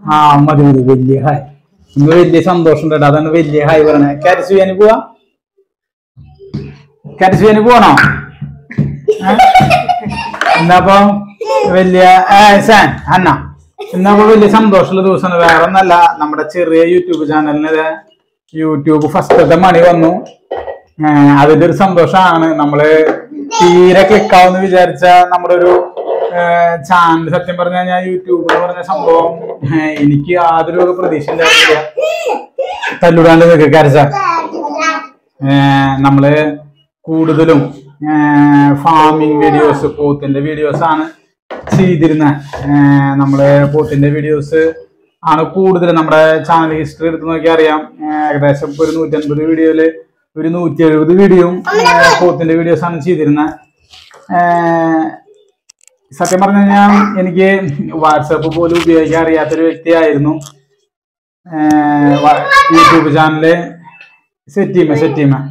ആ മതി മതി വലിയ ഹായ് ഇന്ന് വലിയ സന്തോഷം ഉണ്ട് കേട്ടോ അതാണ് വലിയ ഹായ് പറയണേ കാരസ് ചെയ്യാൻ പോവാ കാരസ് ചെയ്യാൻ പോവാണോ ഏ? എന്നാപ്പോ വലിയ ഏ, സാൻ അന്ന ഇന്നപ്പോ വലിയ സന്തോഷമുള്ള ദിവസമാണ് വേറെ ഒന്നല്ല നമ്മുടെ ചെറിയ യൂട്യൂബ് ചാനലിന് ഇത് യൂട്യൂബ് ഫസ്റ്റത്തെ മണി വന്നു ഏ, അതിന്റെ ഒരു സന്തോഷമാണ് നമ്മള് തീരെ ക്ലിക്ക് ആവുമെന്ന് വിചാരിച്ച നമ്മുടെ ഒരു ചാനൽ സത്യം പറഞ്ഞു കഴിഞ്ഞാൽ യൂട്യൂബ് എന്ന് പറഞ്ഞ സംഭവം ഏ, എനിക്ക് യാതൊരു ഒരു പ്രതീക്ഷ ഉണ്ടായിരുന്നില്ല തല്ലുടാണ്ട് നിൽക്കുക കരച്ച നമ്മള് കൂടുതലും ഫാമിംഗ് വീഡിയോസ് പോത്തിന്റെ വീഡിയോസ് ആണ് ചെയ്തിരുന്നത് നമ്മള് പോത്തിന്റെ വീഡിയോസ് ആണ് കൂടുതൽ നമ്മുടെ ചാനൽ ഹിസ്റ്ററി എടുത്ത് നോക്കിയാൽ അറിയാം ഏർ ഏകദേശം ഇപ്പൊ ഒരു നൂറ്റൻപത് വീഡിയോയില് ഒരു നൂറ്റി എഴുപത് വീഡിയോയും പോത്തിന്റെ വീഡിയോസ് ആണ് ചെയ്തിരുന്നത് സത്യം പറഞ്ഞു കഴിഞ്ഞാൽ എനിക്ക് വാട്സപ്പ് പോലും ഉപയോഗിക്കാൻ അറിയാത്തൊരു വ്യക്തിയായിരുന്നു ഏർ വ- യൂട്യൂബ് ചാനല് സെറ്റ് ചെയ്യുമ്പോ സെറ്റ് ചെയ്യുമ്പോ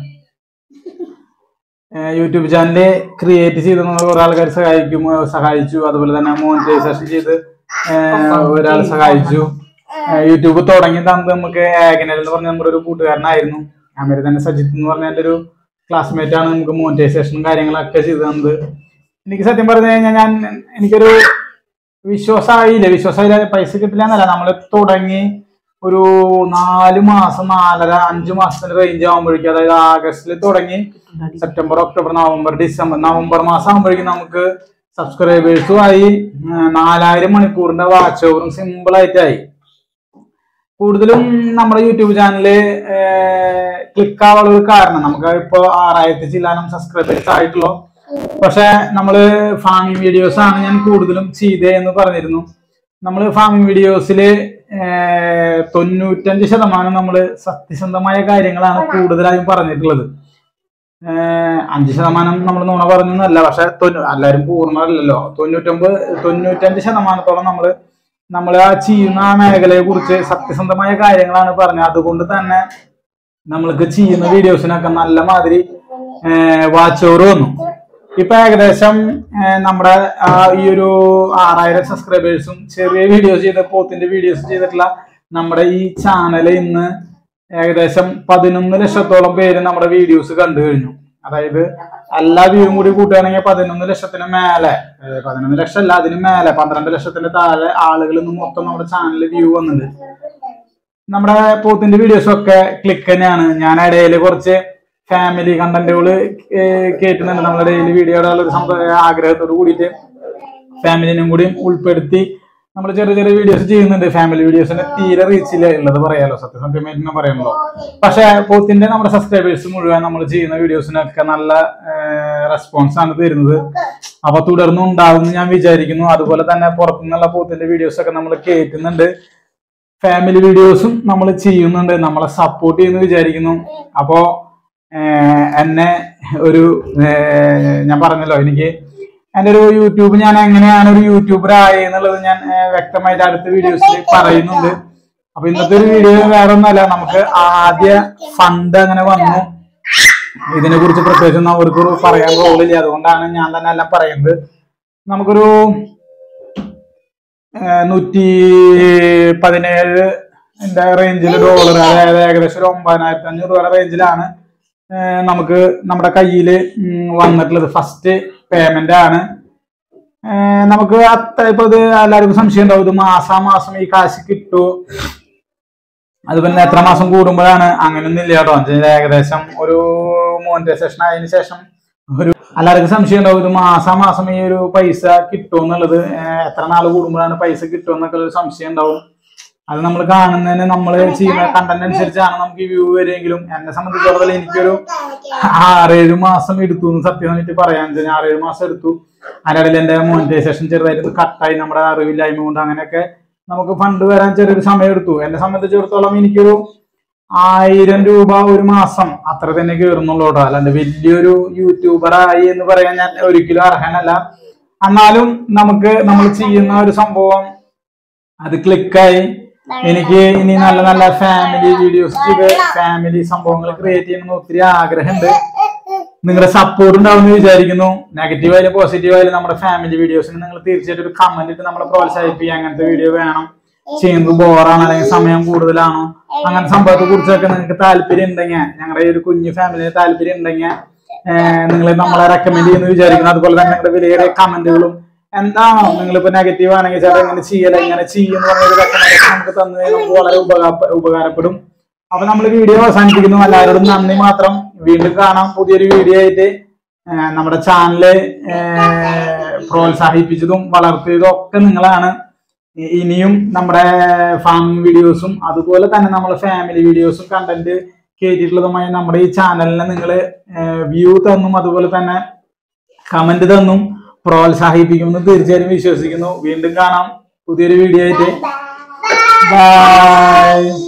ഏർ യൂട്യൂബ് ചാനല് ക്രിയേറ്റ് ചെയ്ത് കുറെ ആൾക്കാർ സഹായിക്കും ഏർ സഹായിച്ചു അതുപോലെ തന്നെ മോണിറ്റൈസേഷൻ ചെയ്ത് ഏർ ഒരാൾ സഹായിച്ചു ഏർ യൂട്യൂബ് തുടങ്ങി തന്നത് നമുക്ക് ഏകനൽ എന്ന് പറഞ്ഞ നമ്മുടെ ഒരു കൂട്ടുകാരനായിരുന്നു അമേരി തന്നെ സജിത്ത് എന്ന് പറഞ്ഞ എൻ്റെ ഒരു ക്ലാസ്മേറ്റ് ആണ് നമുക്ക് മോണിറ്റൈസേഷനും കാര്യങ്ങളൊക്കെ ചെയ്തു തന്നത് എനിക്ക് സത്യം പറഞ്ഞു കഴിഞ്ഞാൽ ഞാൻ എനിക്കൊരു വിശ്വാസമായില്ല വിശ്വാസമായില്ല പൈസ കിട്ടില്ല എന്നല്ല നമ്മൾ തുടങ്ങി ഒരു നാല് മാസം നാലര അഞ്ച് മാസത്തിന്റെ റേഞ്ച് ആകുമ്പോഴേക്കും അതായത് ആഗസ്റ്റിൽ തുടങ്ങി September October November December November മാസം ആകുമ്പോഴേക്കും നമുക്ക് സബ്സ്ക്രൈബേഴ്സും ആയി ഉം, നാലായിരം മണിക്കൂറിന്റെ വാച്ച് ഓവറും സിമ്പിൾ ആയിട്ടായി കൂടുതലും നമ്മുടെ യൂട്യൂബ് ചാനല് ക്ലിക്ക് ആവാനുള്ള ഒരു കാരണം നമുക്ക് ഇപ്പോ ആറായിരത്തി ചില്ലാനം സബ്സ്ക്രൈബേഴ്സ് ആയിട്ടുള്ളൂ പക്ഷെ നമ്മള് ഫാമിംഗ് വീഡിയോസ് ആണ് ഞാൻ കൂടുതലും ചെയ്തേ എന്ന് പറഞ്ഞിരുന്നു നമ്മൾ ഫാമിംഗ് വീഡിയോസില് തൊണ്ണൂറ്റഞ്ച് ശതമാനം നമ്മൾ സത്യസന്ധമായ കാര്യങ്ങളാണ് കൂടുതലായും പറഞ്ഞിട്ടുള്ളത് ഏഹ് അഞ്ച് ശതമാനം നമ്മൾ നുണ പറഞ്ഞൊന്നല്ല പക്ഷെ തൊണ്ണൂ എല്ലാവരും പൂർണ്ണമല്ലല്ലോ തൊണ്ണൂറ്റൊമ്പത് തൊണ്ണൂറ്റഞ്ച് ശതമാനത്തോളം നമ്മൾ നമ്മൾ ആ ചെയ്യുന്ന ആ മേഖലയെ കുറിച്ച് സത്യസന്ധമായ കാര്യങ്ങളാണ് പറഞ്ഞത് അതുകൊണ്ട് തന്നെ നമ്മൾക്ക് ചെയ്യുന്ന വീഡിയോസിനൊക്കെ നല്ല മാതിരി വാച്ച് ഓവർ വന്നു ഇപ്പൊ ഏകദേശം ഏഹ് നമ്മുടെ ആ ഈ ഒരു ആറായിരം സബ്സ്ക്രൈബേഴ്സും ചെറിയ വീഡിയോസ് ചെയ്ത പോത്തിന്റെ വീഡിയോസ് ചെയ്തിട്ടുള്ള നമ്മുടെ ഈ ചാനൽ ഇന്ന് ഏകദേശം പതിനൊന്ന് ലക്ഷത്തോളം പേര് നമ്മുടെ വീഡിയോസ് കണ്ടു കഴിഞ്ഞു അതായത് എല്ലാ വ്യൂവും കൂടി കൂട്ടുകയാണെങ്കിൽ പതിനൊന്ന് ലക്ഷത്തിന് മേലെ ഏഹ് പതിനൊന്ന് ലക്ഷം അല്ല അതിന് മേലെ പന്ത്രണ്ട് ലക്ഷത്തിന്റെ താഴെ ആളുകൾ ഇന്ന് മൊത്തം നമ്മുടെ ചാനലിൽ വ്യൂ വന്നിട്ടുണ്ട് നമ്മുടെ പോത്തിന്റെ വീഡിയോസ് ഒക്കെ ക്ലിക്ക് തന്നെയാണ് ഞാൻ ഇടയിൽ കുറച്ച് ഫാമിലി കണ്ടന്റുകൾ കേട്ടുന്നുണ്ട് നമ്മുടെ ഡെയിലി വീഡിയോ ഇടാനുള്ള ഒരു സംഭവ ആഗ്രഹത്തോട് കൂടിയിട്ട് ഫാമിലിനും കൂടി ഉൾപ്പെടുത്തി നമ്മൾ ചെറിയ ചെറിയ വീഡിയോസ് ചെയ്യുന്നുണ്ട് ഫാമിലി വീഡിയോസിന് തീരെ റീച്ചില്ല ഉള്ളത് പറയാലോ സത്യസത്യമായിട്ട് തന്നെ പറയാമല്ലോ പക്ഷെ പോത്തിന്റെ നമ്മുടെ സബ്സ്ക്രൈബേഴ്സ് മുഴുവൻ നമ്മൾ ചെയ്യുന്ന വീഡിയോസിനൊക്കെ നല്ല റെസ്പോൺസ് ആണ് തരുന്നത് അപ്പൊ തുടർന്നും ഉണ്ടാവും എന്ന് ഞാൻ വിചാരിക്കുന്നു അതുപോലെ തന്നെ പുറത്തുനിന്നുള്ള പോത്തിന്റെ വീഡിയോസ് ഒക്കെ നമ്മൾ കേൾക്കുന്നുണ്ട് ഫാമിലി വീഡിയോസും നമ്മൾ ചെയ്യുന്നുണ്ട് നമ്മളെ സപ്പോർട്ട് ചെയ്യുന്നു വിചാരിക്കുന്നു അപ്പോ ഏഹ്, എന്നെ ഒരു ഏഹ്, ഞാൻ പറഞ്ഞല്ലോ എനിക്ക് എൻ്റെ ഒരു യൂട്യൂബ് ഞാൻ എങ്ങനെയാണ് ഒരു യൂട്യൂബർ ആയി എന്നുള്ളത് ഞാൻ ഏഹ്, വ്യക്തമായിട്ട് അടുത്ത വീഡിയോസിൽ പറയുന്നുണ്ട് അപ്പൊ ഇന്നത്തെ ഒരു വീഡിയോ വേറെ ഒന്നല്ല നമുക്ക് ആദ്യ ഫണ്ട് അങ്ങനെ വന്നു ഇതിനെ കുറിച്ച് പ്രത്യേകിച്ച് ഒന്നും അവർക്ക് ഒരു പറയാൻ റോളില്ല അതുകൊണ്ടാണ് ഞാൻ തന്നെ എല്ലാം പറയുന്നത് നമുക്കൊരു ഏഹ് നൂറ്റി പതിനേഴ് റേഞ്ചിൽ ഡോളർ അതായത് ഏകദേശം ഒരു ഒമ്പതിനായിരത്തി അഞ്ഞൂറ് രൂപയുടെ റേഞ്ചിലാണ് ഏഹ് നമുക്ക് നമ്മുടെ കയ്യിൽ വന്നിട്ടുള്ളത് ഫസ്റ്റ് പേയ്മെന്റ് ആണ് ഏഹ് നമുക്ക് അത്ര ഇപ്പൊ ഇത് എല്ലാവർക്കും സംശയം ഉണ്ടാവും ഇത് മാസാമാസം ഈ കാശ് കിട്ടുമോ അത് പിന്നെ എത്ര മാസം കൂടുമ്പോഴാണ് അങ്ങനെയൊന്നും ഇല്ല കേട്ടോ ഇത് ഏകദേശം ഒരു മോണിറ്റൈസേഷൻ ആയതിനു ശേഷം ഒരു എല്ലാവർക്കും സംശയം ഉണ്ടാവും ഇത് മാസാമാസം ഈ ഒരു പൈസ കിട്ടുമോ എന്നുള്ളത് ഏഹ് എത്ര നാൾ കൂടുമ്പോഴാണ് പൈസ കിട്ടുമോ എന്നൊക്കെ ഒരു സംശയം ഉണ്ടാവും അത് നമ്മൾ കാണുന്നതിന് നമ്മൾ ചെയ്യുന്ന കണ്ടന്റ് അനുസരിച്ചാണ് നമുക്ക് ഈ വ്യൂ വരുമെങ്കിലും എന്നെ സംബന്ധിച്ചിടത്തോളം എനിക്കൊരു ആറേഴ് മാസം എടുത്തു എന്ന് സത്യം പറഞ്ഞിട്ട് പറയാൻ വെച്ചാൽ ആറേഴ് മാസം എടുത്തു അതിനിടയിൽ എന്റെ മോണിറ്റൈസേഷൻ ചെറുതായിട്ട് കട്ടായി നമ്മുടെ അറിവില്ലായ്മ കൊണ്ട് അങ്ങനെയൊക്കെ നമുക്ക് ഫണ്ട് വരാൻ ചെറിയൊരു സമയം എടുത്തു എന്നെ സംബന്ധിച്ചിടത്തോളം എനിക്കൊരു ആയിരം രൂപ ഒരു മാസം അത്ര തന്നെ കയറുന്നുള്ളൂ കേട്ടോ അല്ലാണ്ട് വലിയൊരു യൂട്യൂബർ ആയി എന്ന് പറയാൻ ഞാൻ ഒരിക്കലും അർഹനല്ല എന്നാലും നമുക്ക് നമ്മൾ ചെയ്യുന്ന ഒരു സംഭവം അത് ക്ലിക്കായി എനിക്ക് ഇനി നല്ല നല്ല ഫാമിലി വീഡിയോസ് ചെയ്ത് ഫാമിലി സംഭവങ്ങൾ ക്രിയേറ്റ് ചെയ്യണമെന്ന് ഒത്തിരി ആഗ്രഹമുണ്ട് നിങ്ങളുടെ സപ്പോർട്ട് ഉണ്ടാവുമെന്ന് വിചാരിക്കുന്നു നെഗറ്റീവ് ആയാലും പോസിറ്റീവ് ആയാലും നമ്മുടെ ഫാമിലി വീഡിയോസിന് നിങ്ങൾ തീർച്ചയായിട്ടും ഒരു കമന്റ് ഇട്ട് നമ്മളെ പ്രോത്സാഹിപ്പിക്കുക അങ്ങനത്തെ വീഡിയോ വേണം ചെയ്യുന്നത് ബോറാണ് അല്ലെങ്കിൽ സമയം കൂടുതലാണോ അങ്ങനെ സംഭവത്തെ കുറിച്ചൊക്കെ നിങ്ങൾക്ക് താല്പര്യം ഉണ്ടെങ്കിൽ ഞങ്ങളുടെ ഈ ഒരു കുഞ്ഞു ഫാമിലിന് താല്പര്യം ഉണ്ടെങ്കിൽ നിങ്ങൾ നമ്മളെ റെക്കമെൻഡ് ചെയ്യുന്നു വിചാരിക്കുന്നു അതുപോലെ തന്നെ നിങ്ങളുടെ വിലയേറിയ കമന്റുകളും എന്താണോ നിങ്ങളിപ്പോ നെഗറ്റീവ് ആണെങ്കിൽ ചേട്ടാ ഇങ്ങനെ ചെയ്യല ഇങ്ങനെ ചെയ്യുന്ന പറഞ്ഞൊരു റെക്കമെൻഡേഷൻ നമുക്ക് തന്നു കഴിഞ്ഞാൽ നമുക്ക് വളരെ ഉപകാര ഉപകാരപ്പെടും അപ്പൊ നമ്മൾ വീഡിയോ അവസാനിപ്പിക്കുന്നു എല്ലാവരോടും നന്ദി മാത്രം വീണ്ടും കാണാം പുതിയൊരു വീഡിയോ ആയിട്ട് ഏഹ് നമ്മുടെ ചാനല് പ്രോത്സാഹിപ്പിച്ചതും വളർത്തിയതും ഒക്കെ നിങ്ങളാണ് ഇ- ഇനിയും നമ്മുടെ ഫാമിംഗ് വീഡിയോസും അതുപോലെ തന്നെ നമ്മുടെ ഫാമിലി വീഡിയോസും കണ്ടന്റ് കയറ്റിയിട്ടുള്ളതുമായി നമ്മുടെ ഈ ചാനലിനെ നിങ്ങൾ വ്യൂ തന്നും അതുപോലെ തന്നെ കമന്റ് തന്നും പ്രോത്സാഹിപ്പിക്കുമെന്ന് തീർച്ചയായും വിശ്വസിക്കുന്നു വീണ്ടും കാണാം പുതിയൊരു വീഡിയോ ആയിട്ട് ബൈ